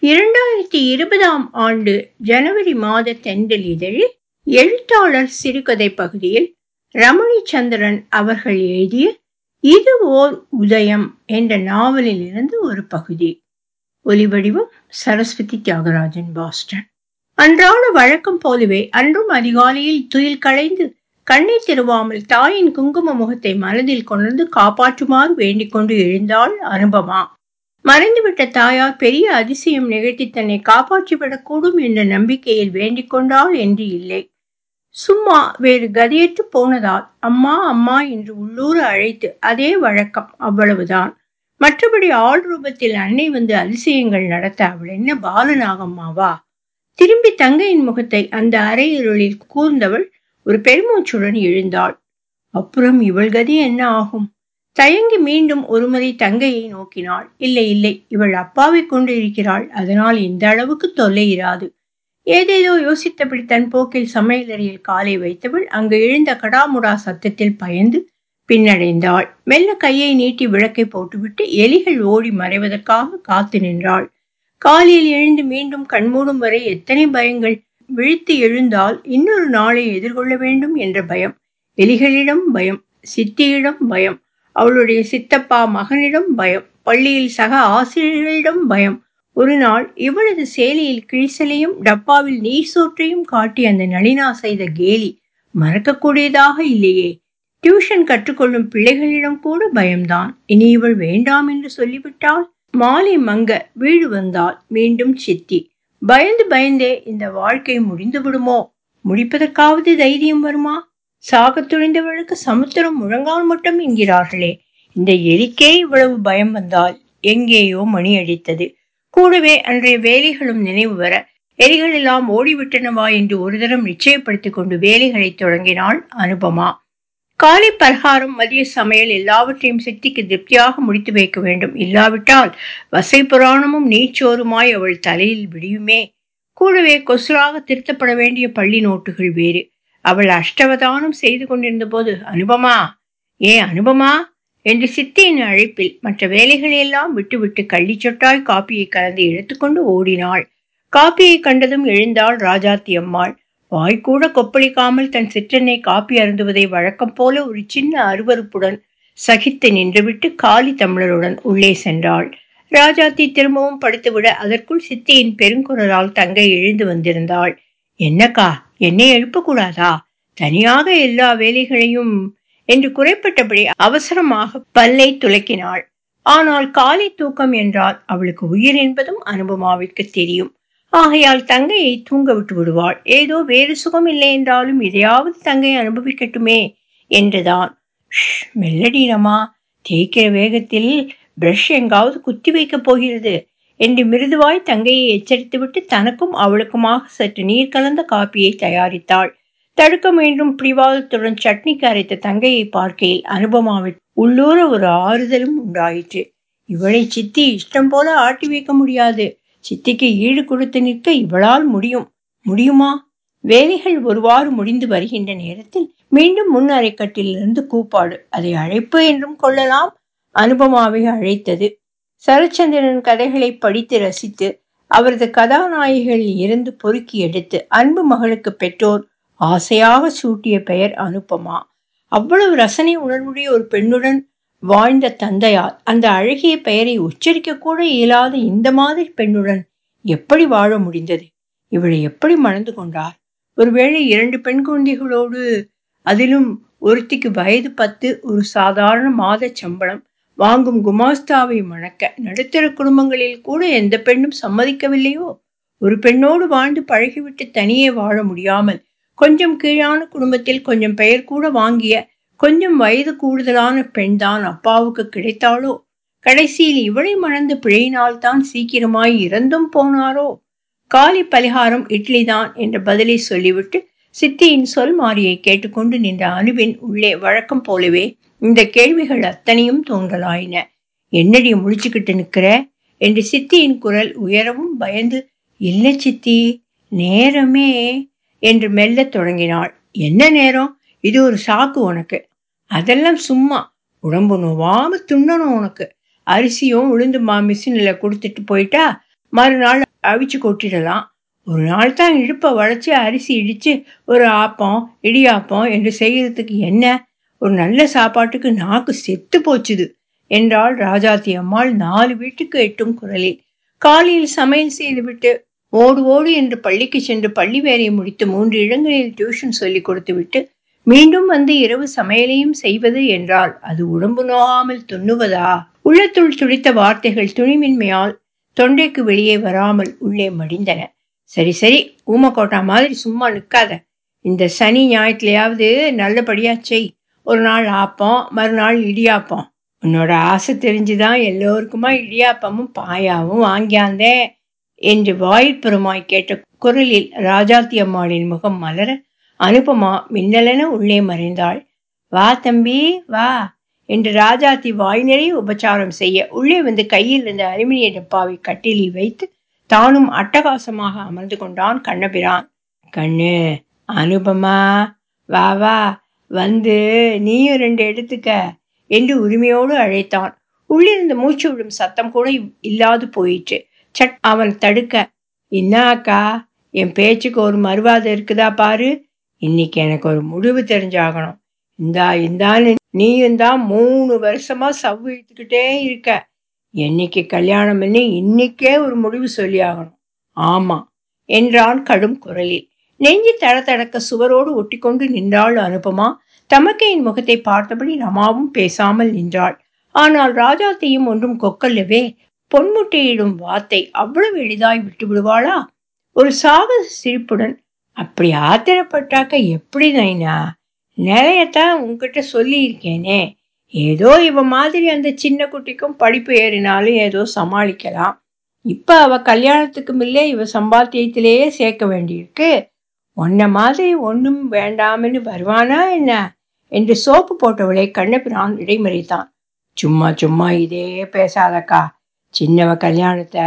இரண்டாயிரத்தி இருபதாம் ஆண்டு ஜனவரி மாத தென்றல் இதழில் எழுத்தாளர் சிறுகதை பகுதியில் ரமணி சந்திரன் அவர்கள் எழுதிய இது ஓர் உதயம் என்ற நாவலில் இருந்து ஒரு பகுதி ஒலிவடிவம் சரஸ்வதி தியாகராஜன் பாஸ்டன் அன்றாட வழக்கம் போலவே அன்றும் அதிகாலையில் துயில் களைந்து கண்ணீர் திருவாமல் தாயின் குங்கும முகத்தை மனதில் கொண்டு காப்பாற்றுமாறு வேண்டிக் கொண்டு எழுந்தாள் அனுபமா மறைந்துவிட்ட தாயார் பெரிய அதிசயம் நிகழ்த்தி தன்னை காப்பாற்றிவிடக்கூடும் என்ற நம்பிக்கையில் வேண்டிக் கொண்டாள் என்று இல்லை சும்மா வேறு கதியற்று போனதால் அம்மா அம்மா என்று உள்ளூர அழைத்து அதே வழக்கம் அவ்வளவுதான் மற்றபடி ஆள் ரூபத்தில் அன்னை வந்து அதிசயங்கள் நடத்த அவள் என்ன பாலநாகம்மாவா திரும்பி தங்கையின் முகத்தை அந்த அரையிருளில் கூர்ந்தவள் ஒரு பெருமூச்சுடன் எழுந்தாள் அப்புறம் இவள் கதி என்ன ஆகும் தயங்கி மீண்டும் ஒருமுறை தங்கையை நோக்கினாள் இல்லை இல்லை இவள் அப்பாவை கொண்டு இருக்கிறாள் அதனால் இந்த அளவுக்கு தொல்லை இராது ஏதேதோ யோசித்தபடி தன் போக்கில் சமையலறையில் காலை வைத்தவள் அங்கு எழுந்த கடாமுடா சத்தத்தில் பயந்து பின்னடைந்தாள் மெல்ல கையை நீட்டி விளக்கை போட்டுவிட்டு எலிகள் ஓடி மறைவதற்காக காத்து நின்றாள் காலையில் எழுந்து மீண்டும் கண்மூடும் வரை எத்தனை பயங்கள் விழித்து எழுந்தால் இன்னொரு நாளை எதிர்கொள்ள வேண்டும் என்ற பயம் எலிகளிடம் பயம் சித்தியிடம் பயம் அவளுடைய சித்தப்பா மகனிடம் பயம் பள்ளியில் சக ஆசிரியர்களிடம் பயம் ஒரு நாள் இவளது சேலையில் கிழிசலையும் டப்பாவில் நீர் சோற்றையும் காட்டி அந்த நளினா செய்த கேலி மறக்கக்கூடியதாக இல்லையே டியூஷன் கற்றுக்கொள்ளும் பிள்ளைகளிடம் கூட பயம்தான் இனி இவள் வேண்டாம் என்று சொல்லிவிட்டால் மாலை மங்க வீடு வந்தால் மீண்டும் சித்தி பயந்து பயந்தே இந்த வாழ்க்கை முடிந்து விடுமோ முடிப்பதற்காவது தைரியம் வருமா சாகத் துணிந்தவளுக்கு சமுத்திரம் முழங்கால் மட்டும் என்கிறார்களே இந்த எலிக்கே இவ்வளவு பயம் வந்தால் எங்கேயோ மணி அடித்தது கூடவே அன்றைய வேலைகளும் நினைவு வர எலிகள் எல்லாம் ஓடிவிட்டனவா என்று ஒரு தரம் நிச்சயப்படுத்திக் கொண்டு வேலைகளை தொடங்கினாள் அனுபமா காலை பலகாரம் மதிய சமையல் எல்லாவற்றையும் சித்திக்கு திருப்தியாக முடித்து வைக்க வேண்டும் இல்லாவிட்டால் வசை புராணமும் நீச்சோருமாய் அவள் தலையில் விடியுமே கூடவே கொசுராக திருத்தப்பட வேண்டிய பள்ளி நோட்டுகள் வேறு அவள் அஷ்டவதானம் செய்து கொண்டிருந்த போது அனுபமா ஏ அனுபமா என்று சித்தியின் அழைப்பில் மற்ற வேலைகளை எல்லாம் விட்டுவிட்டு கள்ளி சொட்டாய் காப்பியை கலந்து எடுத்துக்கொண்டு ஓடினாள் காப்பியை கண்டதும் எழுந்தாள் ராஜாத்தி அம்மாள் வாய்க்கூட கொப்பளிக்காமல் தன் சிற்றனை காப்பி அருந்துவதை வழக்கம் போல ஒரு சின்ன அருவறுப்புடன் சகித்து நின்றுவிட்டு காலி தமிழருடன் உள்ளே சென்றாள் ராஜாத்தி திரும்பவும் படுத்துவிட அதற்குள் சித்தியின் பெருங்குரலால் தங்கை எழுந்து வந்திருந்தாள் என்னக்கா என்னை எழுப்பக்கூடாதா தனியாக எல்லா வேலைகளையும் என்று குறைப்பட்டபடி அவசரமாக பல்லை துலக்கினாள் ஆனால் காலை தூக்கம் என்றால் அவளுக்கு உயிர் என்பதும் அனுபமாவிற்கு தெரியும் ஆகையால் தங்கையை தூங்க விட்டு விடுவாள் ஏதோ வேறு சுகம் இல்லை என்றாலும் இதையாவது தங்கை அனுபவிக்கட்டுமே என்றுதான் மெல்லடீனமா தேய்க்கிற வேகத்தில் பிரஷ் எங்காவது குத்தி வைக்கப் போகிறது என்று மிருதுவாய் தங்கையை எச்சரித்துவிட்டு தனக்கும் அவளுக்குமாக சற்று நீர் கலந்த காப்பியை தயாரித்தாள் தடுக்க மீண்டும் பிடிவாதத்துடன் சட்னிக்கு அரைத்த தங்கையை பார்க்கையில் அனுபமாவில் உள்ளூர ஒரு ஆறுதலும் உண்டாயிற்று இவளை சித்தி இஷ்டம் போல ஆட்டி வைக்க முடியாது சித்திக்கு ஈடு கொடுத்து நிற்க இவளால் முடியும் முடியுமா வேலைகள் ஒருவாறு முடிந்து வருகின்ற நேரத்தில் மீண்டும் முன் அறைக்கட்டிலிருந்து கூப்பாடு அதை அழைப்பு என்றும் கொள்ளலாம் அனுபமாவை அழைத்தது சரச்சந்திரன் கதைகளை படித்து ரசித்து அவரது கதாநாயகிகளில் இருந்து பொறுக்கி எடுத்து அன்பு மகளுக்கு பெற்றோர் ஆசையாக சூட்டிய பெயர் அனுப்பமா அவ்வளவு ரசனை உணர்வுடைய ஒரு பெண்ணுடன் வாழ்ந்த தந்தையால் அந்த அழகிய பெயரை உச்சரிக்க கூட இயலாத இந்த மாதிரி பெண்ணுடன் எப்படி வாழ முடிந்தது இவளை எப்படி மணந்து கொண்டார் ஒருவேளை இரண்டு பெண் குழந்தைகளோடு அதிலும் ஒருத்திக்கு வயது பத்து ஒரு சாதாரண மாத சம்பளம் வாங்கும் குமாஸ்தாவை மணக்க நடுத்தர குடும்பங்களில் கூட எந்த பெண்ணும் சம்மதிக்கவில்லையோ ஒரு பெண்ணோடு வாழ்ந்து பழகிவிட்டு தனியே வாழ முடியாமல் கொஞ்சம் கீழான குடும்பத்தில் கொஞ்சம் பெயர் கூட வாங்கிய கொஞ்சம் வயது கூடுதலான பெண்தான் அப்பாவுக்கு கிடைத்தாளோ கடைசியில் இவளை மணந்து பிழையினால்தான் சீக்கிரமாய் இறந்தும் போனாரோ காலி பலிகாரம் இட்லி தான் என்ற பதிலை சொல்லிவிட்டு சித்தியின் சொல் மாறியை கேட்டுக்கொண்டு நின்ற அணுவின் உள்ளே வழக்கம் போலவே இந்த கேள்விகள் அத்தனையும் தோன்றலாயின என்னடி முழிச்சுக்கிட்டு நிக்கிற என்று சித்தியின் குரல் உயரவும் பயந்து இல்ல சித்தி நேரமே என்று மெல்லத் தொடங்கினாள் என்ன நேரம் இது ஒரு சாக்கு உனக்கு அதெல்லாம் சும்மா உடம்பு நோவாம துண்ணணும் உனக்கு அரிசியும் உளுந்துமா மிஷினில் கொடுத்துட்டு போயிட்டா மறுநாள் அவிச்சு கொட்டிடலாம் ஒரு நாள் தான் இடுப்பை வளைச்சு அரிசி இடிச்சு ஒரு ஆப்பம் இடியாப்பம் என்று செய்யறதுக்கு என்ன ஒரு நல்ல சாப்பாட்டுக்கு நாக்கு செத்து போச்சுது என்றாள் ராஜாத்தி அம்மாள் நாலு வீட்டுக்கு எட்டும் குரலில் காலையில் சமையல் செய்துவிட்டு ஓடு ஓடு என்று பள்ளிக்கு சென்று பள்ளி வேலையை முடித்து மூன்று இடங்களில் டியூஷன் சொல்லிக் கொடுத்து விட்டு மீண்டும் வந்து இரவு சமையலையும் செய்வது என்றால் அது உடம்பு நோகாமல் துண்ணுவதா உள்ளத்துள் துடித்த வார்த்தைகள் துணிமின்மையால் தொண்டைக்கு வெளியே வராமல் உள்ளே மடிந்தன சரி சரி ஊமக்கோட்டா மாதிரி சும்மா நிற்காத இந்த சனி ஞாயிற்றுலையாவது நல்லபடியா செய் ஒரு நாள் ஆப்பம் மறுநாள் இடியாப்பம் உன்னோட ஆசை தெரிஞ்சுதான் எல்லோருக்குமா இடியாப்பமும் பாயாவும் வாங்கியாந்தேன் என்று வாயிற்புறமாய் கேட்ட குரலில் ராஜாத்தி அம்மாளின் முகம் மலர அனுபமா மின்னலென உள்ளே மறைந்தாள் வா தம்பி வா என்று ராஜாத்தி வாய் நிறைய உபச்சாரம் செய்ய உள்ளே வந்து கையில் இருந்த அலுமினிய டப்பாவை கட்டிலில் வைத்து தானும் அட்டகாசமாக அமர்ந்து கொண்டான் கண்ணபிரான் கண்ணு அனுபமா வா வா வந்து நீயும் ரெண்டு எடுத்துக்க என்று உரிமையோடு அழைத்தான் உள்ளிருந்த மூச்சு விடும் சத்தம் கூட இல்லாது போயிற்று சட் அவன் தடுக்க என்ன அக்கா என் பேச்சுக்கு ஒரு மறுவாதை இருக்குதா பாரு இன்னைக்கு எனக்கு ஒரு முடிவு தெரிஞ்சாகணும் இந்தா இந்தான்னு நீயும் தான் மூணு வருஷமா சவ்வு இழுத்துக்கிட்டே இருக்க என்னைக்கு கல்யாணம் பண்ணி இன்னைக்கே ஒரு முடிவு சொல்லியாகணும் ஆமா என்றான் கடும் குரலில் நெஞ்சி தடதடக்க சுவரோடு ஒட்டிக்கொண்டு நின்றாள் அனுபமா தமக்கையின் முகத்தை பார்த்தபடி ரமாவும் பேசாமல் நின்றாள் ஆனால் ராஜாத்தையும் ஒன்றும் கொக்கல்லவே பொன்முட்டையிடும் வார்த்தை அவ்வளவு எளிதாய் விட்டு விடுவாளா ஒரு சாகச சிரிப்புடன் அப்படி ஆத்திரப்பட்டாக்க எப்படி நைனா நிறையத்தான் உங்ககிட்ட சொல்லியிருக்கேனே ஏதோ இவ மாதிரி அந்த சின்ன குட்டிக்கும் படிப்பு ஏறினாலும் ஏதோ சமாளிக்கலாம் இப்ப அவ கல்யாணத்துக்கு மில்லே இவ சம்பாத்தியத்திலேயே சேர்க்க வேண்டியிருக்கு உன்ன மாதிரி ஒன்றும் வேண்டாம்னு வருவானா என்ன என்று சோப்பு போட்டவளை கண்ணபிரான் இடைமறித்தான் சும்மா சும்மா இதே பேசாதக்கா சின்னவ கல்யாணத்தை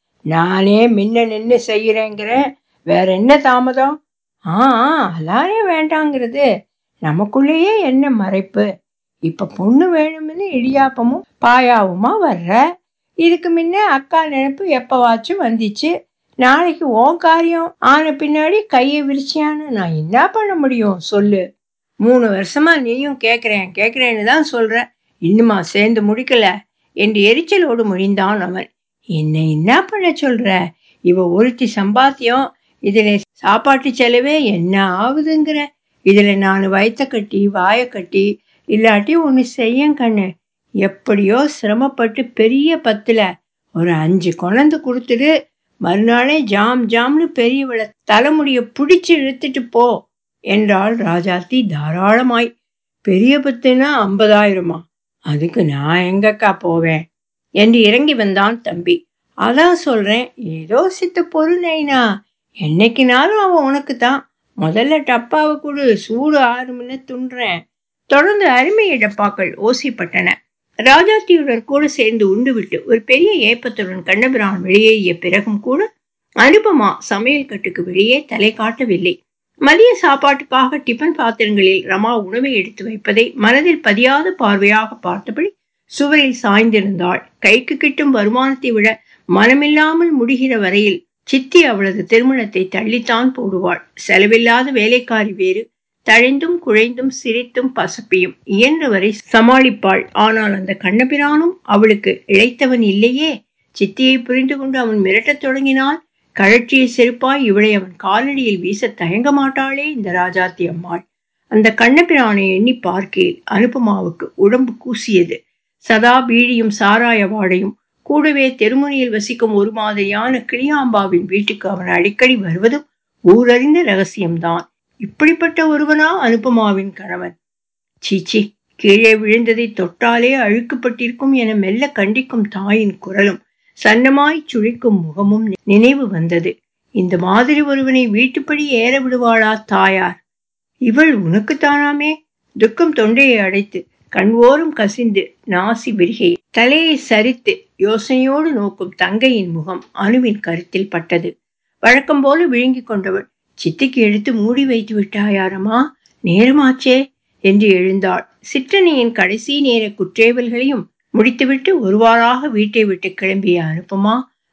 நானே முன்ன நின்று செய்யறேங்கிறேன் வேற என்ன தாமதம் ஆ அதானே வேண்டாங்கிறது நமக்குள்ளேயே என்ன மறைப்பு இப்ப பொண்ணு வேணும்னு இடியாப்பமும் பாயாவுமா வர்ற இதுக்கு முன்ன அக்கா நினைப்பு எப்பவாச்சும் வந்துச்சு நாளைக்கு உன் காரியம் ஆன பின்னாடி கையை விரிச்சியான்னு நான் என்ன பண்ண முடியும் சொல்லு மூணு வருஷமா நீயும் கேட்குறேன் கேட்குறேன்னு தான் சொல்ற இன்னுமா சேர்ந்து முடிக்கல என்று எரிச்சலோடு முடிந்தான் அவன் என்ன என்ன பண்ண சொல்ற இவ ஒருத்தி சம்பாத்தியம் இதுல சாப்பாட்டு செலவே என்ன ஆகுதுங்கிற இதுல நான் வயத்த கட்டி வாய கட்டி இல்லாட்டி ஒன்று செய்யன் கண்ணு எப்படியோ சிரமப்பட்டு பெரிய பத்துல ஒரு அஞ்சு குழந்து கொடுத்துட்டு மறுநாளே ஜாம் ஜாம்னு பெரியவளை தலைமுடிய பிடிச்சு இழுத்துட்டு போ என்றாள் ராஜாத்தி தாராளமாய் பெரிய பத்துனா ஐம்பதாயிரமா அதுக்கு நான் எங்கக்கா போவேன் என்று இறங்கி வந்தான் தம்பி அதான் சொல்றேன் ஏதோ சித்த பொருள் நைனா என்னைக்குனாலும் அவன் உனக்கு தான் முதல்ல டப்பாவை கொடு சூடு ஆறுமுன்னு துண்டுறேன் தொடர்ந்து அருமைய டப்பாக்கள் ஓசிப்பட்டன ராஜாத்தியுடன் கூட சேர்ந்து உண்டுவிட்டு ஒரு பெரிய ஏப்பத்துடன் கண்ணபிரான் வெளியேறிய பிறகும் கூட அனுபமா சமையல் கட்டுக்கு வெளியே தலை காட்டவில்லை மதிய சாப்பாட்டுக்காக டிபன் பாத்திரங்களில் ரமா உணவை எடுத்து வைப்பதை மனதில் பதியாத பார்வையாக பார்த்தபடி சுவரில் சாய்ந்திருந்தாள் கைக்கு கிட்டும் வருமானத்தை விட மனமில்லாமல் முடிகிற வரையில் சித்தி அவளது திருமணத்தை தள்ளித்தான் போடுவாள் செலவில்லாத வேலைக்காரி வேறு தழைந்தும் குழைந்தும் சிரித்தும் பசப்பியும் இயன்றவரை சமாளிப்பாள் ஆனால் அந்த கண்ணபிரானும் அவளுக்கு இழைத்தவன் இல்லையே சித்தியை புரிந்து கொண்டு அவன் மிரட்டத் தொடங்கினால் கழற்றிய செருப்பாய் இவளை அவன் காலடியில் வீச தயங்க மாட்டாளே இந்த ராஜாத்தி அம்மாள் அந்த கண்ணபிரானை எண்ணி பார்க்கையில் அனுபமாவுக்கு உடம்பு கூசியது சதா பீடியும் சாராய வாடையும் கூடவே தெருமுனையில் வசிக்கும் ஒரு மாதிரியான கிளியாம்பாவின் வீட்டுக்கு அவன் அடிக்கடி வருவதும் ஊரறிந்த ரகசியம்தான் இப்படிப்பட்ட ஒருவனா அனுபமாவின் கணவன் சீச்சி கீழே விழுந்ததை தொட்டாலே அழுக்கப்பட்டிருக்கும் என மெல்ல கண்டிக்கும் தாயின் குரலும் சன்னமாய் சுழிக்கும் முகமும் நினைவு வந்தது இந்த மாதிரி ஒருவனை வீட்டுப்படி ஏற விடுவாளா தாயார் இவள் உனக்குத்தானாமே துக்கம் தொண்டையை அடைத்து கண்வோரும் கசிந்து நாசி விரிகை தலையை சரித்து யோசனையோடு நோக்கும் தங்கையின் முகம் அணுவின் கருத்தில் பட்டது வழக்கம் போல விழுங்கிக் கொண்டவள் சித்திக்கு எடுத்து மூடி வைத்து விட்டாயாரமா நேரமாச்சே என்று எழுந்தாள் சிற்றணியின் கடைசி நேர குற்றேவல்களையும் முடித்துவிட்டு ஒருவாறாக வீட்டை விட்டு கிளம்பிய அனுப்பமா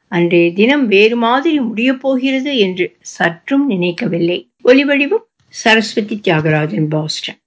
அன்றைய தினம் வேறு மாதிரி முடியப் போகிறது என்று சற்றும் நினைக்கவில்லை ஒலிவடிவம் சரஸ்வதி தியாகராஜன் பாஸ்டன்